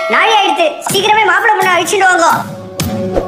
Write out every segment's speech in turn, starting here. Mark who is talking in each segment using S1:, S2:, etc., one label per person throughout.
S1: நாளை ஆயிடுத்து சீக்கிரமே மாப்பிள்ளை பொண்ணு அழிச்சுட்டு வாங்க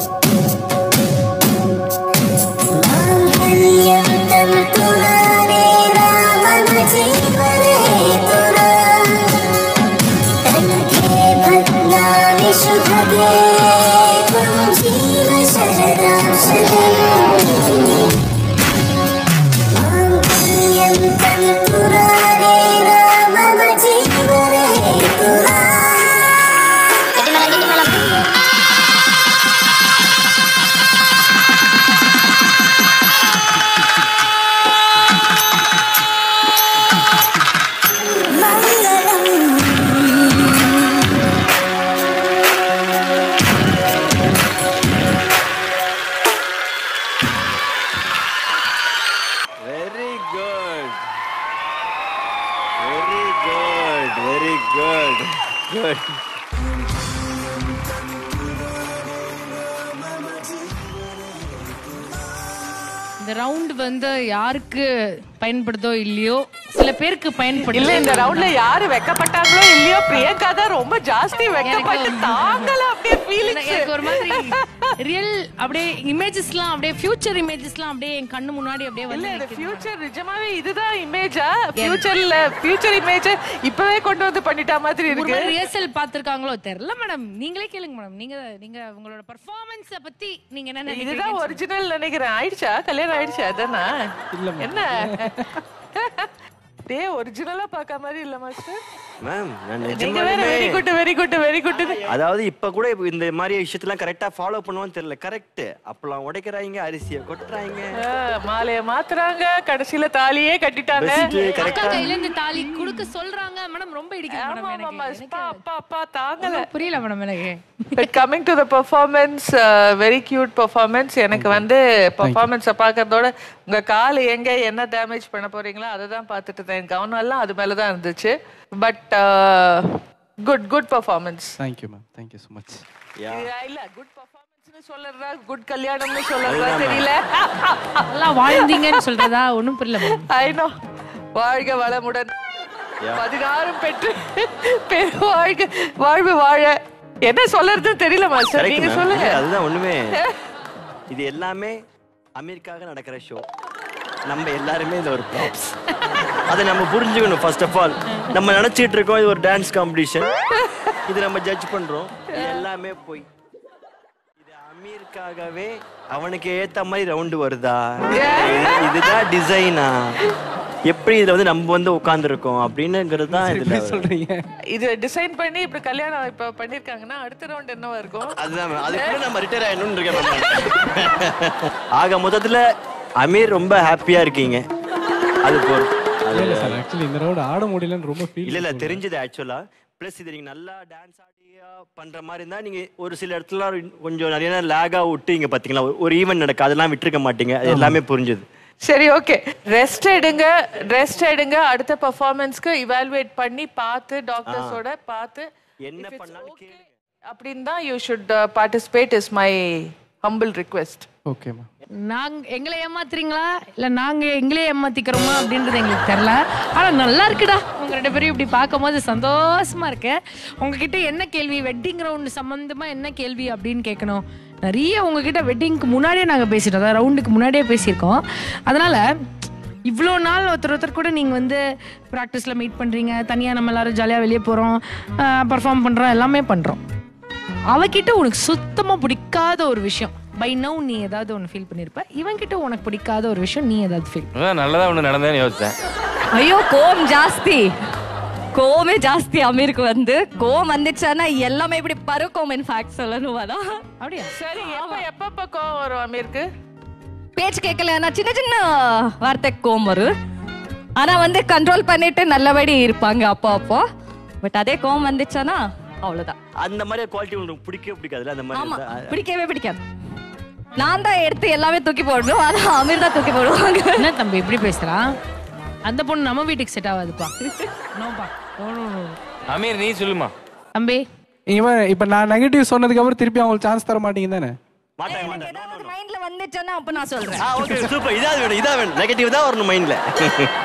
S2: very good very good very good good
S3: இந்த ரவுண்ட் வந்து யாருக்கு பயன்படுதோ இல்லையோ சில பேருக்கு பயன்படுது
S4: இல்ல இந்த ரவுண்ட்ல யாரு வெக்கப்பட்டாங்களோ இல்லையோ பிரியங்கா தான் ரொம்ப ஜாஸ்தி வெக்கப்பட்டு
S3: எனக்கு-
S4: தாங்கல அப்படியே
S3: எனக்கு
S4: ஃபீலிங்ஸ்
S3: ஒரு மாதிரி ரியல் அப்படியே இமேஜஸ்லாம் அப்படியே ஃபியூச்சர் இமேஜஸ்லாம் அப்படியே என் கண்ணு முன்னாடி அப்படியே
S4: இல்ல
S3: வந்து
S4: இந்த
S3: நிக்குது.
S4: ஃபியூச்சர் நிஜமாவே இதுதான் இமேஜா ஃபியூச்சர்ல ஃபியூச்சர் இமேஜ் இப்பவே கொண்டு வந்து பண்ணிட்ட மாதிரி
S3: ஒரு
S4: இருக்கு
S3: மாதிரி ரிஹர்சல் பாத்திருக்காங்களோ தெரியல மேடம் நீங்களே கேளுங்க மேடம் நீங்க நீங்க உங்களோட பெர்ஃபார்மன்ஸ பத்தி நீங்க என்ன
S4: இதுதான்
S3: நினைக்கிறீங்க
S4: ஒரிஜினல் நினைக்கிறேன் ஆயிடுச்சா கல்யாணம் ஆயிடுச்சா அதானா என்ன டே ஒரிஜினலா பாக்க மாதிரி இல்ல மாஸ்டர்
S2: மேம் நான்
S4: நீங்க வேற
S2: நிஜமாலுமே
S4: very good very good very good
S2: அதாவது இப்ப கூட இப்ப இந்த மாதிரி விஷயத்தெல்லாம் கரெக்டா ஃபாலோ பண்ணுவான்னு தெரியல கரெக்ட் அப்பெல்லாம் உடைக்கிறாங்க அரிசியை கொட்டுறாங்க
S4: மாலைய மாத்துறாங்க கடைசியில தாலியே கட்டிட்டாங்க
S2: பெஸ்ட்
S3: அக்கா
S2: கரெக்டா
S3: கையில இருந்து தாலி குடுக்க சொல்றாங்க மேடம் ரொம்ப இடிக்குது
S4: ஆமா
S3: மேடம்
S4: ஆமா
S3: எனக்கு
S4: அப்பா அப்பா அப்பா தாங்கல
S3: ஒண்ணும் புரியல மேடம் எனக்கு
S4: but coming to the performance very cute performance எனக்கு வந்து பெர்ஃபார்மன்ஸை பார்க்கறதோட உங்க கால் எங்க என்ன டேமேஜ் பண்ண போறீங்களோ அதை தான் பார்த்துட்டு இருந்தேன் என் கவனம் எல்லாம் அது மேல தான் இருந்துச்சு but good good performance
S5: thank you ma'am thank you so much
S4: இல்ல குட் பெர்ஃபார்மன்ஸ்னு சொல்றதா குட் கல்யாணம்னு சொல்றதா தெரியல
S3: நல்லா வாழ்ந்தீங்கன்னு சொல்றதா ஒண்ணும் புரியல மேடம்
S4: ஐ நோ வாழ்க வளமுடன் பதினாறும் பெற்று பெரு வாழ்க வாழ்வு வாழ என்ன சொல்றதுன்னு தெரியல மாஸ்டர்
S2: கரெக்ட்
S4: நீங்க சொல்லுங்க
S2: அதுதான் ஒண்ணுமே இது எல்லாமே அமெரிக்காக நடக்கிற ஷோ நம்ம எல்லாருமே இது ஒரு ப்ராப்ஸ் அதை நம்ம புரிஞ்சுக்கணும் ஃபர்ஸ்ட் ஆஃப் ஆல் நம்ம நினைச்சிட்டு இருக்கோம் இது ஒரு டான்ஸ் காம்படிஷன் இது நம்ம ஜட்ஜ் பண்றோம் இது எல்லாமே போய் இது அமீருக்காகவே அவனுக்கு ஏத்த மாதிரி ரவுண்டு வருதா இது- இதுதான் டிசைனா எப்படி இதுல வந்து நம்ம வந்து உட்கார்ந்துருக்கோம் அப்படின்னுங்கிறது தான் இதுல
S5: சொல்றீங்க
S4: இது டிசைன் பண்ணி இப்ப கல்யாணம் இப்ப பண்ணிருக்காங்கன்னா அடுத்த ரவுண்ட் என்னவா இருக்கும்
S2: அதுதான் ma'am. அதுக்குள்ள நம்ம ரிட்டையர் ஆயிடணும்னு இருக்கேன் ma'am. ஆக மொத்தத்துல அமீர் ரொம்ப ஹாப்பியா இருக்கீங்க அது போதும் அது
S5: இல்ல சார் ஆக்சுவலி இந்த ரவுண்ட் ஆட முடியலன்னு ரொம்ப ஃபீல்
S2: இல்ல இல்ல தெரிஞ்சது ஆக்சுவலா ப்ளஸ் இது நீங்க நல்லா டான்ஸ் ஆடியா பண்ற மாதிரி இருந்தா நீங்க ஒரு சில இடத்துல கொஞ்சம் நிறைய நேரம் லேகா விட்டீங்க பாத்தீங்களா ஒரு- ஒரு ஈவென்ட் நடக்கு அதெல்லாம் விட்டுருக்க மாட்டீங்க அது எல்லாமே புரிஞ்சது
S4: சரி ஓகே ரெஸ்ட் எடுங்க ரெஸ்ட் எடுங்க அடுத்த பெர்ஃபார்மன்ஸ்க்கு இவாலுவேட் பண்ணி பார்த்து டாக்டர்ஸோட பார்த்து
S2: என்ன
S4: if it's
S2: பண்ணாலும்
S4: okay அப்படின்னு தான் you should participate is my humble request
S5: okay ma'am
S3: நாங்க எங்களை ஏமாத்துறீங்களா இல்ல நாங்க எங்களே ஏமாத்திக்கிறோமா அப்படின்றது எங்களுக்கு தெரியல ஆனா நல்லா இருக்குடா உங்க ரெண்டு பேரும் இப்படி பார்க்கும்போது சந்தோஷமா இருக்கு உங்ககிட்ட என்ன கேள்வி வெட்டிங் ரவுண்ட் சம்பந்தமா என்ன கேள்வி அப்படின்னு கேட்கணும் நிறைய உங்ககிட்ட வெட்டிங்க்கு முன்னாடியே நாங்க பேசிட்டோம் அதாவது ரவுண்டுக்கு முன்னாடியே பேசியிருக்கோம் அதனால இவ்வளோ நாள் ஒருத்தர் ஒருத்தர் கூட நீங்கள் வந்து ப்ராக்டிஸில் மீட் பண்ணுறீங்க தனியாக நம்ம எல்லாரும் ஜாலியாக வெளியே போகிறோம் பர்ஃபார்ம் பண்ணுறோம் எல்லாமே பண்ணுறோம் அவகிட்ட உனக்கு சுத்தமாக பிடிக்காத ஒரு விஷயம் பை நவ் நீ ஏதாவது ஒன்று ஃபீல் பண்ணியிருப்ப இவன்கிட்ட உனக்கு பிடிக்காத ஒரு விஷயம் நீ ஏதாவது ஃபீல்
S6: அதான் நல்லதா ஒண்ணு நடந்தேன்னு யோசிச்சேன்
S7: ಅಯ್ಯೋ ಕೋಮ್ ಜಾಸ್ತಿ கோவமே ஜாஸ்தி அமீருக்கு வந்து கோவம் வந்துச்சானா எல்லாமே இப்படி பருக்கும் இன்ஃபேக்ட் சொல்லணும் அதான்
S3: அப்படியா
S4: சரி எப்ப எப்பப்ப கோவம் வரும் அமீருக்கு
S7: பேச்சு கேட்கலன்னா சின்ன சின்ன வார்த்தை கோவம் வரும் ஆனா வந்து கண்ட்ரோல் பண்ணிட்டு நல்லபடி இருப்பாங்க அப்போ அப்போ பட் அதே கோவம் வந்துச்சானா அவ்வளவுதான்
S2: அந்த மாதிரி குவாலிட்டி உங்களுக்கு பிடிக்கவே பிடிக்காதுல்ல அந்த மாதிரி
S7: ஆமா
S2: இருந்தா-
S7: பிடிக்கவே பிடிக்காது நான் தான் எடுத்து எல்லாமே தூக்கி போடணும் ஆனா அமீர் தான் தூக்கி போடுவாங்க
S3: என்ன தம்பி இப்படி பேசுகிறான் அந்த பொண்ணு நம்ம வீட்டுக்கு செட் ஆகாதுப்பா நோப்பா நோ நோ நோ
S6: அமீர் நீ சொல்லுமா
S3: தம்பி
S5: இவன் இப்ப நான் நெகட்டிவ் சொன்னதுக்கு அப்புறம் திருப்பி அவங்களுக்கு சான்ஸ் தர மாட்டீங்க தானே
S2: மாட்டாங்க மாட்டாங்க
S7: ஏதாவது மைண்ட்ல வந்துச்சுன்னா அப்ப நான் சொல்றேன்
S2: ஆ ஓகே சூப்பர் இதான் வேணும் இதான் வேணும் நெகட்டிவ் தான் வரணும் மைண்ட்ல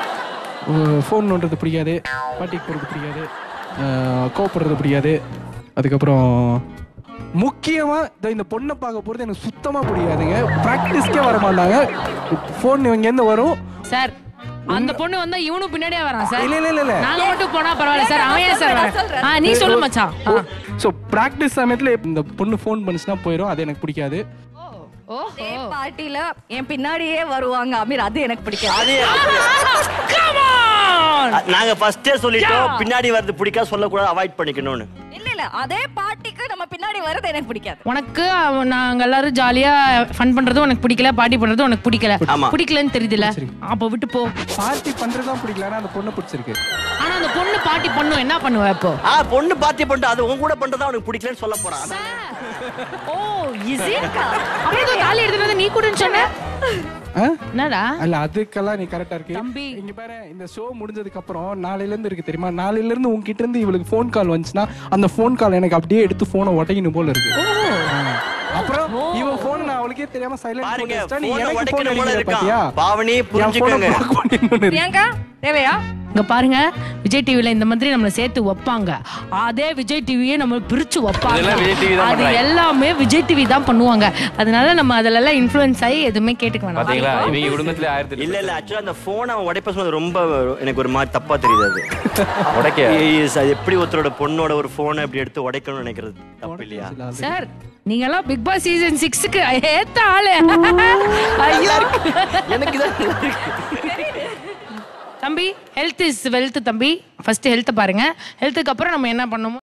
S5: ஃபோன் நோண்டுறது பிடிக்காது பாட்டிக்கு போகிறது பிடிக்காது அஹ், கோவப்படுறது பிடிக்காது அதுக்கப்புறம் முக்கியமா இதோ இந்த பொண்ணை பார்க்க போறது எனக்கு சுத்தமா பிடிக்காதுங்க ப்ராக்டிஸ்க்கே வர மாட்டாங்க ஃபோன் இங்கேருந்து வரும்
S3: சார் அந்த பொண்ணு வந்தா இவனும் பின்னாடியே வரான் சார்
S5: இல்ல இல்ல இல்ல இல்ல
S3: நாங்க மட்டும் போனா பரவாயில்ல சார் அவன் ஏன் சார் வரேன் ஆ நீ சொல்லு மச்சான் ஆ.
S5: ஸோ ப்ராக்டிஸ் சமயத்துல இந்த பொண்ணு ஃபோன் பண்ணுச்சுன்னா போயிடும் அது எனக்கு பிடிக்காது
S3: ஓ
S7: அதே பார்ட்டில என் பின்னாடியே வருவாங்க அமீர் அது எனக்கு பிடிக்காது
S2: அது
S3: Come on!
S2: நாங்க ஃபர்ஸ்டே சொல்லிட்டோம் பின்னாடி வரது பிடிக்காது சொல்லக்கூடாது அவாய்ட் பண்ணிக்கணும்னு
S7: இல்ல இல்ல அதே பார்ட்டிக்கு நம்ம பின்னாடி வர்றது எனக்கு பிடிக்காது
S3: உனக்கு அவ- நாங்க எல்லாரும் ஜாலியா ஃபன் பண்றது உனக்கு பிடிக்கல பார்ட்டி பண்றது உனக்கு பிடிக்கல
S2: ஆமா.
S3: பிடிக்கலன்னு தெரியுதுல அப்ப விட்டு போ
S5: பார்ட்டி பண்றதுதான் பிடிக்கல ஆனா அந்த பொண்ணை பிடிச்சிருக்கு
S3: ஆனா அந்த பொண்ணு பார்ட்டி பண்ணும் என்ன பண்ணுவ இப்போ
S2: ஆ பொண்ணு பார்ட்டி பண்ணிட்டு அது உன் கூட பண்றதா உனக்கு பிடிக்கலன்னு சொல்ல போறான்
S3: ஓ இஸ் இட் அப்படியே இதோ தாலி எடுத்துட்டு வந்து நீ கூடன்னு சொன்ன
S5: ஆ?
S3: என்னடா
S5: அல்ல அதுக்கெல்லாம் நீ கரெக்டா இருக்கு
S3: தம்பி.
S5: இங்க பாரு இந்த ஷோ முடிஞ்சதுக்கு அப்புறம் நாளையில இருந்து இருக்கு தெரியுமா நாளையில இருந்து உங்ககிட்ட இருந்து இவளுக்கு ஃபோன் கால் வந்துச்சுன்னா அந்த ஃபோன் கால் எனக்கு அப்படியே எடுத்து போனை உடைக்கணும் போல இருக்கு ஆ. அப்புறம் இவ போன் நான் அவளுக்கே தெரியாம சைலண்ட்
S2: பாருங்க
S5: நீ
S2: போனை
S5: எனக்கு
S2: உடைக்கணும்
S5: போன்
S2: போல
S5: அடிக்கிற
S2: இருக்கான்
S5: பாத்தியா
S2: பாவனி
S5: என் போனை
S2: புரிஞ்சுக்கோங்க
S5: block பண்ணிடணும்னு இருக்கு.
S7: பிரியங்கா தேவையா
S3: இங்க பாருங்க விஜய் டிவில இந்த மாதிரி நம்மள சேர்த்து வைப்பாங்க அதே விஜய் டிவியே நம்ம பிரிச்சு வைப்பாங்க
S6: இதெல்லாம் விஜய் TV தான்
S3: அது
S6: பண்றாங்க.
S3: எல்லாமே விஜய் டிவி தான் பண்ணுவாங்க அதனால நம்ம அதுல எல்லாம் இன்ஃபுளுன்ஸ் ஆகி எதுவுமே கேட்டுக்க வேணாம்
S6: பாத்தீங்களா இவங்க குடும்பத்துல ஆயிரத்தி
S2: இல்ல இல்ல ஆக்சுவலா அந்த போன் அவன் உடைப்ப சொன்னது ரொம்ப எனக்கு ஒரு மாதிரி தப்பா தெரியுது அது
S6: உடைக்க
S2: Yes, அது எப்படி ஒருத்தரோட பொண்ணோட ஒரு போனை அப்படி எடுத்து உடைக்கணும்னு நினைக்கிறது தப்பு இல்லையா
S3: சார் நீங்க எல்லாம் பிக் பாஸ் சீசன் சிக்ஸ்க்கு ஏத்த ஆளு ஐயோ
S2: எனக்கு தான் நல்லா இருக்கு.
S3: தம்பி ஹெல்த் இஸ் வெல்த் தம்பி ஃபர்ஸ்ட் ஹெல்த் பாருங்க ஹெல்த்துக்கு அப்புறம் நம்ம என்ன பண்ணணுமோ